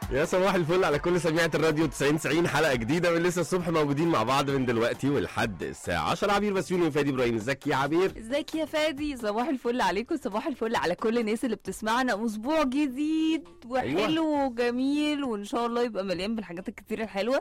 يا صباح الفل على كل سميعة الراديو 90 90 حلقة جديدة من لسه الصبح موجودين مع بعض من دلوقتي ولحد الساعة 10 عبير بسيوني وفادي ابراهيم ازيك يا عبير ازيك يا فادي صباح الفل عليكم صباح الفل على كل الناس اللي بتسمعنا اسبوع جديد وحلو أيوة. وجميل وان شاء الله يبقى مليان بالحاجات الكتير الحلوه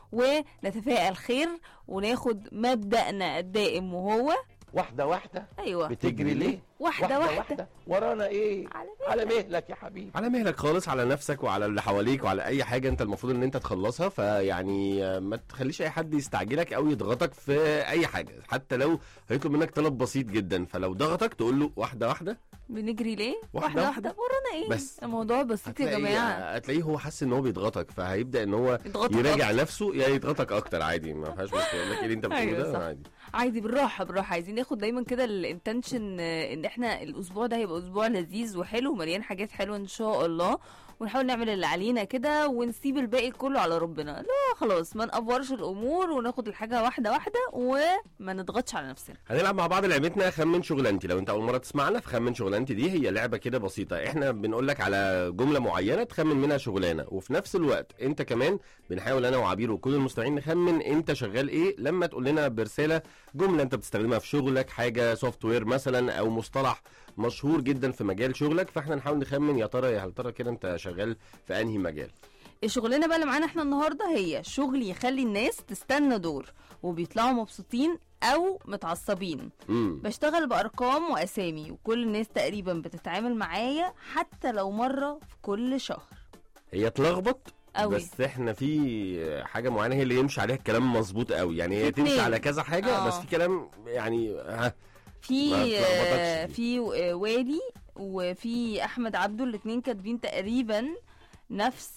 ونتفائل خير وناخد مبدأنا الدائم وهو واحدة واحدة ايوه بتجري ليه؟ واحدة واحدة. ورانا ايه؟ على على مهلك يا حبيبي على مهلك خالص على نفسك وعلى اللي حواليك وعلى اي حاجة انت المفروض ان انت تخلصها فيعني آه، ما تخليش اي حد يستعجلك او يضغطك في اي حاجة حتى لو هيطلب منك طلب بسيط جدا فلو ضغطك تقول له واحدة واحدة بنجري ليه واحدة واحدة. ورانا ايه بس. الموضوع بسيط يا جماعه هتلاقيه هو حاسس ان هو بيضغطك فهيبدا ان هو يضغطك يراجع أكتر. نفسه يا يضغطك اكتر عادي ما فيهاش مشكله يقول لك ايه اللي انت بتقوله أيوة صح. ده عادي عادي بالراحه بالراحه عايزين ناخد دايما كده الانتنشن ان احنا الاسبوع ده هيبقى اسبوع لذيذ وحلو ومليان حاجات حلوه ان شاء الله ونحاول نعمل اللي علينا كده ونسيب الباقي كله على ربنا لا خلاص ما نقفرش الامور وناخد الحاجه واحده واحده وما نضغطش على نفسنا هنلعب مع بعض لعبتنا خمن شغلانتي لو انت اول مره تسمعنا في خمن شغلانتي دي هي لعبه كده بسيطه احنا بنقول لك على جمله معينه تخمن منها شغلانه وفي نفس الوقت انت كمان بنحاول انا وعبير وكل المستمعين نخمن انت شغال ايه لما تقول لنا برساله جمله انت بتستخدمها في شغلك حاجه سوفت وير مثلا او مصطلح مشهور جدا في مجال شغلك فاحنا نحاول نخمن يا ترى يا هل ترى كده انت شغال في انهي مجال الشغلانه بقى اللي معانا احنا النهارده هي شغل يخلي الناس تستنى دور وبيطلعوا مبسوطين او متعصبين امم بشتغل بارقام واسامي وكل الناس تقريبا بتتعامل معايا حتى لو مره في كل شهر هي اتلخبط أوي. بس احنا في حاجه معينه هي اللي يمشي عليها الكلام مظبوط قوي يعني هي في تمشي اتنين. على كذا حاجه آه. بس في كلام يعني ها في ما اتلخبطتش آه، دي. في آه، وادي وفي احمد عبده الاثنين كاتبين تقريبا نفس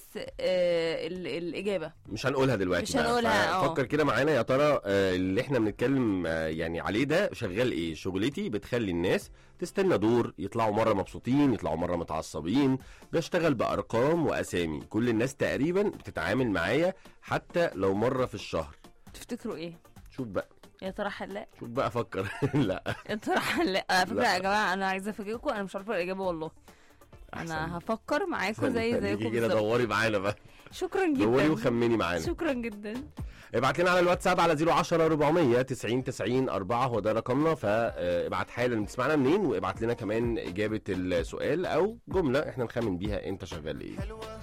آه، ال- الاجابه مش هنقولها دلوقتي مش بقى. هنقولها، اه. فكر كده معانا يا ترى آه، اللي احنا بنتكلم آه، يعني عليه ده شغال ايه شغلتي بتخلي الناس تستنى دور يطلعوا مره مبسوطين يطلعوا مره متعصبين بشتغل بارقام واسامي كل الناس تقريبا بتتعامل معايا حتى لو مره في الشهر تفتكروا ايه شوف بقى يا ترى حلاق شوف بقى فكر لا يا ترى حلاق على فكره لا. يا جماعه انا عايزه افاجئكم انا مش عارفه الاجابه والله أحسن. انا هفكر معاكم زي نيجي زيكم كده بالظبط دوري معانا بقى شكرا دوري جدا وخمني معانا شكرا جدا ابعت لنا على الواتساب على 010 400 90 90 4 هو ده رقمنا فابعت حالا تسمعنا منين وابعت لنا كمان اجابه السؤال او جمله احنا نخمن بيها انت شغال ايه